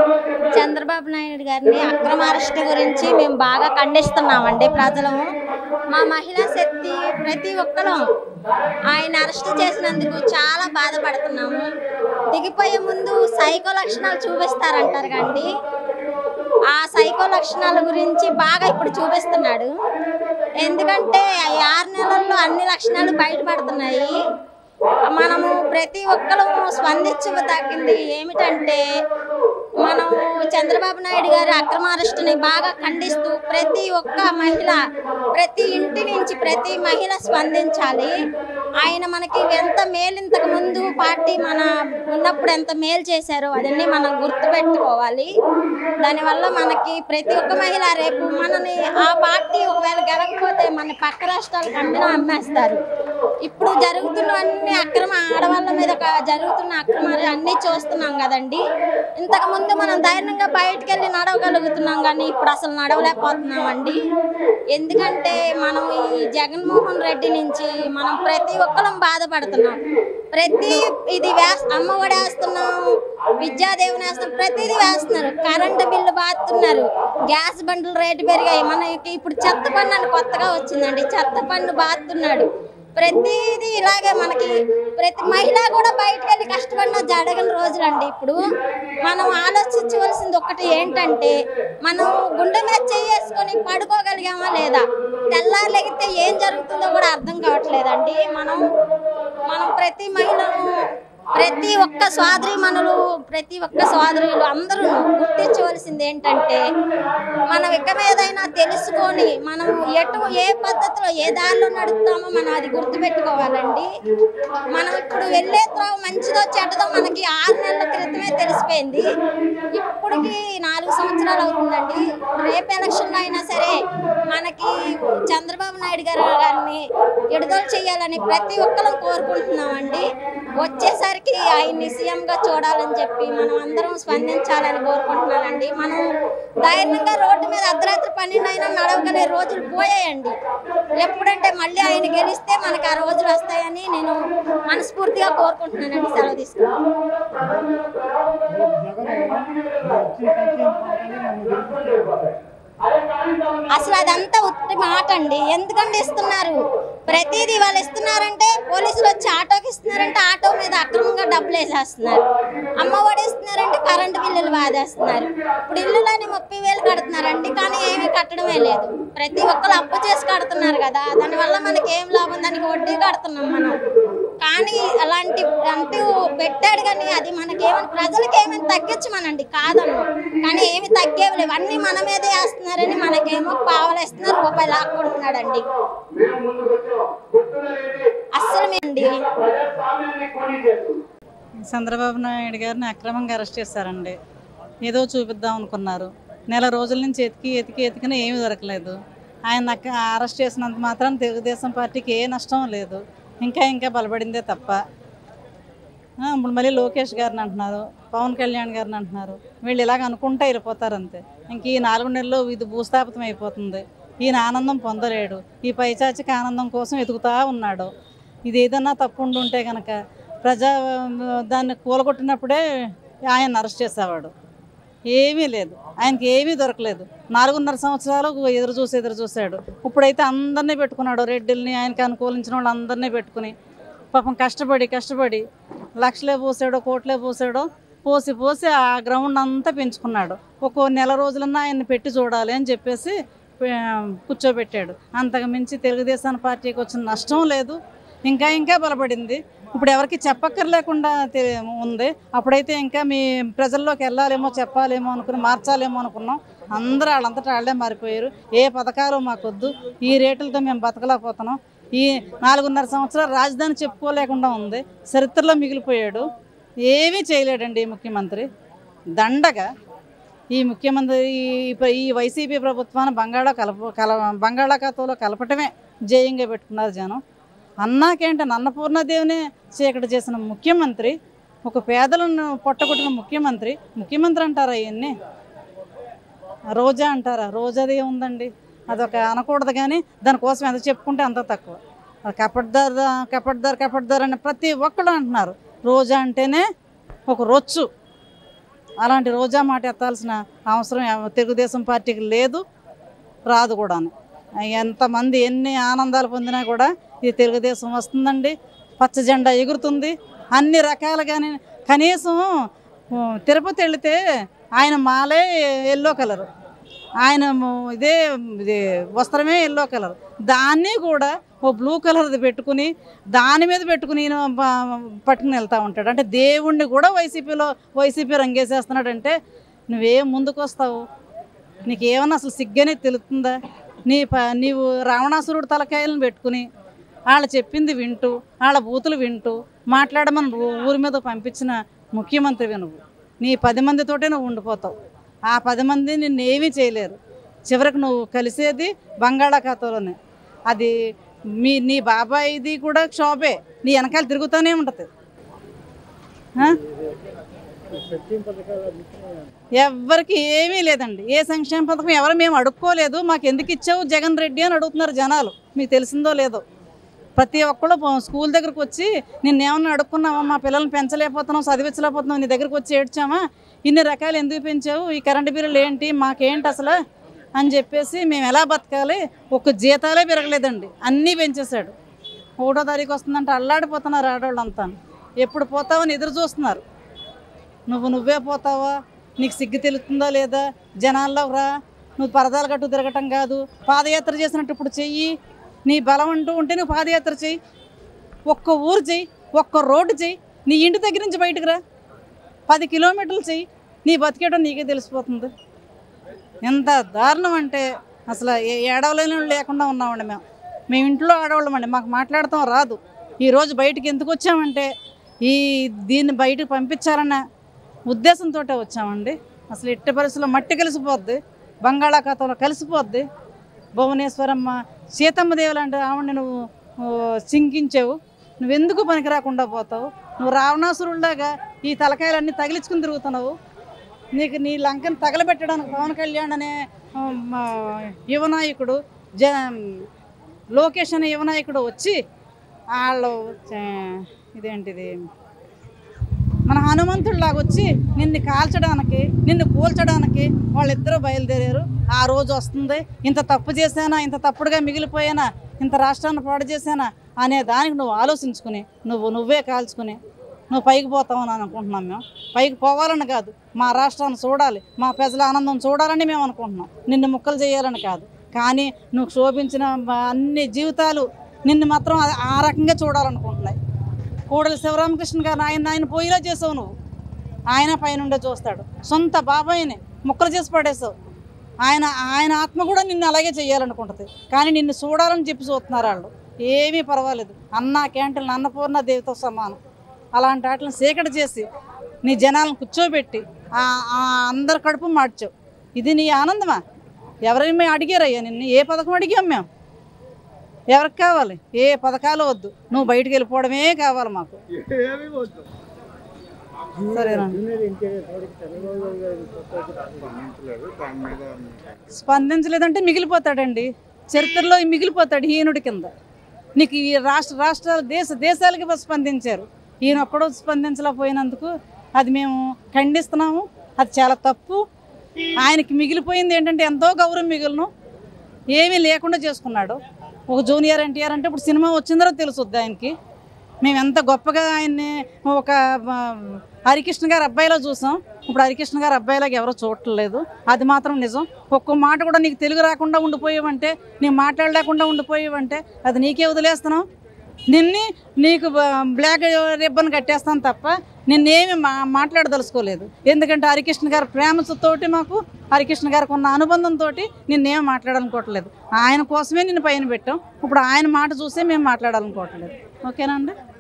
చంద్రబాబు నాయుడు గారిని అక్రమ అరెస్ట్ గురించి మేము బాగా ఖండిస్తున్నామండి ప్రజలము మా మహిళా శక్తి ప్రతి ఒక్కరం ఆయన అరెస్ట్ చేసినందుకు చాలా బాధపడుతున్నాము దిగిపోయే ముందు సైకో లక్షణాలు చూపిస్తారంటారు కండి ఆ సైకో లక్షణాల గురించి బాగా ఇప్పుడు చూపిస్తున్నాడు ఎందుకంటే ఈ ఆరు నెలల్లో అన్ని లక్షణాలు బయటపడుతున్నాయి మనము ప్రతి ఒక్కరము స్పందించదగ్గింది ఏమిటంటే మనము చంద్రబాబు నాయుడు గారి అక్రమ అరెస్టుని బాగా ఖండిస్తూ ప్రతి ఒక్క మహిళ ప్రతి ఇంటి నుంచి ప్రతి మహిళ స్పందించాలి ఆయన మనకి ఎంత మేలు ఇంతకు ముందు పార్టీ మన ఉన్నప్పుడు ఎంత మేలు చేశారో అదన్నీ మనం గుర్తుపెట్టుకోవాలి దానివల్ల మనకి ప్రతి ఒక్క మహిళ రేపు మనని ఆ పార్టీ ఒకవేళ గెలకపోతే మన పక్క రాష్ట్రాలకు అమ్మినా అమ్మేస్తారు ఇప్పుడు జరుగుతున్నవన్నీ అక్రమ ఆడవాళ్ళ మీద క- జరుగుతున్న అక్రమాలు అన్నీ చూస్తున్నాం కదండి ఇంతకు ముందు మనం ధైర్యంగా బయటకు వెళ్ళి నడవగలుగుతున్నాం కానీ ఇప్పుడు అసలు నడవలేకపోతున్నామండి ఎందుకంటే మనం ఈ జగన్మోహన్ రెడ్డి నుంచి మనం ప్రతి ఒక్కరం బాధపడుతున్నాం ప్రతి ఇది వేస్ అమ్మఒడి వేస్తున్నాం విద్యాదేవుని వేస్తున్నాం ప్రతిదీ వేస్తున్నారు కరెంటు బిల్లు బాతున్నారు గ్యాస్ బండ్లు రేటు పెరిగాయి మనకి ఇప్పుడు చెత్త పన్ను అని కొత్తగా వచ్చిందండి చెత్త పన్ను బాతున్నాడు ప్రతిదీ ఇలాగే మనకి ప్రతి మహిళ కూడా బయటకు వెళ్ళి కష్టపడిన జరగని రోజులండి ఇప్పుడు మనం ఆలోచించవలసింది ఒకటి ఏంటంటే మనం గుండె మీద చేసుకొని పడుకోగలిగామా లేదా తెల్లారు లెగితే ఏం జరుగుతుందో కూడా అర్థం కావట్లేదండి మనం మనం ప్రతి మహిళను ప్రతి ఒక్క సోదరిమణులు ప్రతి ఒక్క సోదరులు అందరూ గుర్తించవలసింది ఏంటంటే మనం ఇక మీదైనా తెలుసుకొని మనం ఎటు ఏ పద్ధతిలో ఏ దారిలో నడుపుతామో మనం అది గుర్తుపెట్టుకోవాలండి మనం ఇప్పుడు వెళ్ళే త్రోవ మంచిదో చెడ్డదో మనకి ఆరు నెలల క్రితమే తెలిసిపోయింది ఇప్పటికి నాలుగు సంవత్సరాలు అవుతుందండి రేపు ఎలక్షన్లో అయినా సరే మనకి చంద్రబాబు నాయుడు గారు గారిని విడుదల చేయాలని ప్రతి ఒక్కరం కోరుకుంటున్నామండి వచ్చేసరికి ఆయన్ని సీఎంగా చూడాలని చెప్పి మనం అందరం స్పందించాలని కోరుకుంటున్నానండి మనం ధైర్యంగా రోడ్డు మీద అర్ధరాత్రి పన్నెండు అయినా నడవగలే రోజులు పోయాయండి ఎప్పుడంటే మళ్ళీ ఆయన గెలిస్తే మనకి ఆ రోజులు వస్తాయని నేను మనస్ఫూర్తిగా కోరుకుంటున్నానండి సెలవు తీసుకున్నాను అసలు అదంతా ఉత్తి మాట అండి ఎందుకంటే ఇస్తున్నారు ప్రతిదీ వాళ్ళు ఇస్తున్నారంటే పోలీసులు వచ్చి ఆటోకి ఇస్తున్నారంటే ఆటో మీద అక్రమంగా డబ్బులు వేసేస్తున్నారు అమ్మ ఒడి ఇస్తున్నారంటే కరెంటు బిల్లులు బాధేస్తున్నారు ఇప్పుడు ఇల్లులని ముప్పై వేలు కడుతున్నారండి కానీ ఏమీ కట్టడమే లేదు ప్రతి ఒక్కరు అప్పు చేసి కడుతున్నారు కదా దానివల్ల మనకి ఏం లాభం దానికి వడ్డీ కడుతున్నాం మనం కానీ అలాంటి అంటూ పెట్టాడు కానీ అది మనకేమైనా ప్రజలకి ఏమైనా తగ్గించమనండి కాదన్ను కానీ ఏమి తగ్గేవి లేవు అన్నీ మన మీదే వేస్తున్నారని మనకేమో పావలేస్తున్నారు రూపాయి లాక్కుంటున్నాడండి అస్సలు అండి చంద్రబాబు నాయుడు గారిని అక్రమంగా అరెస్ట్ చేశారండి ఏదో చూపిద్దాం అనుకున్నారు నెల రోజుల నుంచి ఎతికి ఎతికి ఎతికినా ఏమీ దొరకలేదు ఆయన అక్క అరెస్ట్ చేసినంత మాత్రం తెలుగుదేశం పార్టీకి ఏ నష్టం లేదు ఇంకా ఇంకా బలపడిందే తప్ప ఆ, ఇప్పుడు మళ్ళీ లోకేష్ గారిని అంటున్నారు పవన్ కళ్యాణ్ గారిని అంటున్నారు వీళ్ళు ఇలాగ అనుకుంటా వెళ్ళిపోతారు అంతే ఇంక ఈ నాలుగు నెలల్లో ఇది భూస్థాపితం అయిపోతుంది ఈయన ఆనందం పొందలేడు ఈ పైచాచిక ఆనందం కోసం ఎదుగుతా ఉన్నాడు ఇది ఏదన్నా తప్పు ఉండి ఉంటే కనుక ప్రజా దాన్ని కూలగొట్టినప్పుడే ఆయన అరెస్ట్ చేసేవాడు ఏమీ లేదు ఆయనకి ఏమీ దొరకలేదు నాలుగున్నర సంవత్సరాలు ఎదురు చూసి ఎదురు చూశాడు ఇప్పుడైతే అందరినీ పెట్టుకున్నాడు రెడ్డిల్ని ఆయనకి అనుకూలించిన వాళ్ళు అందరినీ పెట్టుకుని పాపం కష్టపడి కష్టపడి లక్షలే పోసాడో కోట్లే పోసాడో పోసి పోసి ఆ గ్రౌండ్ అంతా పెంచుకున్నాడు ఒక్కో నెల రోజులన్నా ఆయన్ని పెట్టి చూడాలి అని చెప్పేసి పె- కూర్చోబెట్టాడు అంతకు మించి తెలుగుదేశం పార్టీకి వచ్చిన నష్టం లేదు ఇంకా ఇంకా బలపడింది ఇప్పుడు ఎవరికి చెప్పక్కర్లేకుండా తె- ఉంది అప్పుడైతే ఇంకా మీ ప్రజల్లోకి వెళ్ళాలేమో చెప్పాలేమో అనుకుని మార్చాలేమో అనుకున్నాం అందరూ వాళ్ళంతటా వాళ్ళే మారిపోయారు ఏ పథకాలు మాకొద్దు ఈ రేట్లతో మేము బతకలేకపోతున్నాం ఈ నాలుగున్నర సంవత్సరాలు రాజధాని చెప్పుకోలేకుండా ఉంది చరిత్రలో మిగిలిపోయాడు ఏమీ చేయలేడండి ఈ ముఖ్యమంత్రి దండగా ఈ ముఖ్యమంత్రి ఈ ప్ర- ఈ వైసీపీ ప్రభుత్వాన్ని బంగాళా కలప కల బంగాళాఖాతంలో కలపటమే జయంగా పెట్టుకున్నారు జనం అన్నాకేంటి అన్నపూర్ణదేవినే చీకటి చేసిన ముఖ్యమంత్రి ఒక పేదలను పొట్టగొట్టిన ముఖ్యమంత్రి ముఖ్యమంత్రి అంటారా ఇవన్నీ రోజా అంటారా రోజాది ఉందండి అదొక అనకూడదు కానీ దానికోసం ఎంత చెప్పుకుంటే అంత తక్కువ అది కపట్దార్ కపట్దార్ కపట్దార్ అని ప్రతి ఒక్కడు అంటున్నారు రోజా అంటేనే ఒక రొచ్చు అలాంటి రోజా మాట ఎత్తాల్సిన అవసరం ఎవ- తెలుగుదేశం పార్టీకి లేదు రాదు కూడాను ఎంతమంది ఎన్ని ఆనందాలు పొందినా కూడా ఇది తెలుగుదేశం వస్తుందండి పచ్చ జెండా ఎగురుతుంది అన్ని రకాలుగానే కనీసం ఉ, తిరుపతి వెళితే ఆయన మాలే ఎల్లో కలర్ ఆయన ము- ఇదే ఇది వస్త్రమే ఎల్లో కలర్ దాన్ని కూడా ఓ బ్లూ కలర్ది పెట్టుకుని దాని మీద పెట్టుకుని ఈయన ప- పట్టుకుని వెళ్తూ ఉంటాడు అంటే దేవుణ్ణి కూడా వైసీపీలో వైసీపీ రంగేసేస్తున్నాడంటే నువ్వేం ముందుకు వస్తావు నీకేమన్నా అసలు సిగ్గనే తెలుస్తుందా నీ ప నీవు రావణాసురుడు తలకాయలను పెట్టుకుని వాళ్ళు చెప్పింది వింటూ వాళ్ళ బూతులు వింటూ మాట్లాడమని ఊ- ఊరి మీద పంపించిన ముఖ్యమంత్రివి నువ్వు నీ పది మందితోటే నువ్వు ఉండిపోతావు ఆ పది మంది నిన్ను ఏమీ చేయలేరు చివరికి నువ్వు కలిసేది బంగాళాఖాతంలోనే అది మీ నీ బాబాయిది కూడా క్షోభే నీ వెనకాల తిరుగుతూనే ఉంటుంది ఆ? ఎవ్వరికి ఏమీ లేదండి ఏ సంక్షేమ పథకం ఎవరు మేము అడుక్కోలేదు మాకు ఎందుకు ఇచ్చావు జగన్ రెడ్డి అని అడుగుతున్నారు జనాలు మీకు తెలిసిందో లేదో ప్రతి ఒక్కళ్ళు పో- స్కూల్ దగ్గరకు వచ్చి నిన్నేమన్నా అడుక్కున్నావా మా పిల్లల్ని పెంచలేకపోతున్నాం చదివించలేకపోతున్నాం నీ దగ్గరకు వచ్చి ఏడ్చామా ఇన్ని రకాలు ఎందుకు పెంచావు ఈ కరెంటు బిల్లులు ఏంటి మాకేంటి అసలు అని చెప్పేసి మేము ఎలా బతకాలి ఒక్క జీతాలే పెరగలేదండి అన్నీ పెంచేశాడు ఒకటో తారీఖు వస్తుందంటే అల్లాడిపోతున్నారు ఆడవాళ్ళంతా ఎప్పుడు పోతావని ఎదురు చూస్తున్నారు నువ్వు నువ్వే పోతావా నీకు సిగ్గు తెలుస్తుందా లేదా జనాల్లో రా నువ్వు పరదాలు కట్టు తిరగటం కాదు పాదయాత్ర చేసినట్టు ఇప్పుడు చెయ్యి నీ బలం అంటూ ఉంటే నువ్వు పాదయాత్ర చెయ్యి ఒక్క ఊరు చెయ్యి ఒక్క రోడ్డు చెయ్యి నీ ఇంటి దగ్గర నుంచి బయటకు రా పది కిలోమీటర్లు చెయ్యి నీ బతికేయడం నీకే తెలిసిపోతుంది ఎంత దారుణం అంటే అసలు ఏ- ఏడవలేని వాళ్ళు లేకుండా ఉన్నామండి మేము మేము ఇంట్లో ఆడవాళ్ళమండి మాకు మాట్లాడటం రాదు ఈరోజు బయటికి ఎందుకు వచ్చామంటే ఈ దీన్ని బయటకు పంపించాలన్న ఉద్దేశంతో వచ్చామండి అసలు ఎట్టి పరిస్థితుల్లో మట్టి కలిసిపోద్ది బంగాళాఖాతంలో కలిసిపోద్ది భువనేశ్వరమ్మ సీతమ్మ దేవులు అంటే ఆవిడని నువ్వు ఓ, సింకించావు నువ్వెందుకు పనికి రాకుండా పోతావు నువ్వు రావణాసురుల్లాగా ఈ తలకాయలన్నీ తగిలించుకుని తిరుగుతున్నావు నీకు నీ లంకను తగలబెట్టడానికి పవన్ కళ్యాణ్ అనే ఆ, మా యువనాయకుడు జ లోకేష్ అనే యువనాయకుడు వచ్చి వాళ్ళు ఆ, ఇదేంటిది మన హనుమంతుడిలాగా వచ్చి నిన్ను కాల్చడానికి నిన్ను కూల్చడానికి వాళ్ళిద్దరూ బయలుదేరారు ఆ రోజు వస్తుంది ఇంత తప్పు చేశానా ఇంత తప్పుడుగా మిగిలిపోయానా ఇంత రాష్ట్రాన్ని పాడు చేశానా అనే దానికి నువ్వు ఆలోచించుకుని నువ్వు నువ్వే కాల్చుకుని నువ్వు పైకి పోతావని అనుకుంటున్నాం మేము పైకి పోవాలని కాదు మా రాష్ట్రాన్ని చూడాలి మా ప్రజల ఆనందం చూడాలని మేము అనుకుంటున్నాం నిన్ను ముక్కలు చేయాలని కాదు కానీ నువ్వు శోభించిన బ- అన్ని జీవితాలు నిన్ను మాత్రం ఆ- ఆ రకంగా చూడాలనుకుంటున్నాయి కూడలి శివరామకృష్ణ గారు ఆయన ఆయన పోయిలా చేసావు నువ్వు ఆయన పైనుండే చూస్తాడు సొంత బాబాయిని ముక్కలు చేసి పడేసావు ఆయన ఆయన ఆత్మ కూడా నిన్ను అలాగే చేయాలనుకుంటుంది కానీ నిన్ను చూడాలని చెప్పి చూస్తున్నారు వాళ్ళు ఏమీ పర్వాలేదు అన్న క్యాంటీన్ అన్నపూర్ణ దేవితో సమానం అలాంటి వాటిని సేకట చేసి నీ జనాలను కూర్చోబెట్టి ఆ ఆ అందరి కడుపు మార్చావు ఇది నీ ఆనందమా ఎవరైనా మేము అడిగారయ్యా నిన్ను ఏ పథకం అడిగాం మేము ఎవరికి కావాలి ఏ పథకాలు వద్దు నువ్వు బయటికి వెళ్ళిపోవడమే కావాలి మాకు సరేనా స్పందించలేదంటే మిగిలిపోతాడండి చరిత్రలో మిగిలిపోతాడు హీనుడి కింద నీకు ఈ రాష్ట్ర రాష్ట్రాలు దేశ దేశాలకి స్పందించారు ఈయన ఒక్కడో స్పందించలేకపోయినందుకు అది మేము ఖండిస్తున్నాము అది చాలా తప్పు ఆయనకి మిగిలిపోయింది ఏంటంటే ఎంతో గౌరవం మిగిలిను ఏమీ లేకుండా చేసుకున్నాడు ఒక జూనియర్ ఎన్టీఆర్ అంటే ఇప్పుడు సినిమా వచ్చిందో తెలుసుద్ది ఆయనకి మేము ఎంత గొప్పగా ఆయన్ని ఒక ఆ, హరికృష్ణ గారి అబ్బాయిలో చూసాం ఇప్పుడు హరికృష్ణ గారి అబ్బాయిలాగా ఎవరో చూడట్లేదు అది మాత్రం నిజం ఒక్క మాట కూడా నీకు తెలుగు రాకుండా ఉండిపోయావంటే నీకు మాట్లాడలేకుండా ఉండిపోయావంటే అది నీకే వదిలేస్తున్నావు నిన్ని నీకు బ- బ్లాక్ రిబ్బన్ కట్టేస్తాను తప్ప నిన్నేమి మా మాట్లాడదలుచుకోలేదు ఎందుకంటే హరికృష్ణ గారి ప్రేమతోటి మాకు హరికృష్ణ గారికి ఉన్న అనుబంధంతో నిన్నేం మాట్లాడాలనుకోవట్లేదు ఆయన కోసమే నిన్ను పైన పెట్టాం ఇప్పుడు ఆయన మాట చూసే మేము మాట్లాడాలనుకోవట్లేదు ఓకేనా అండి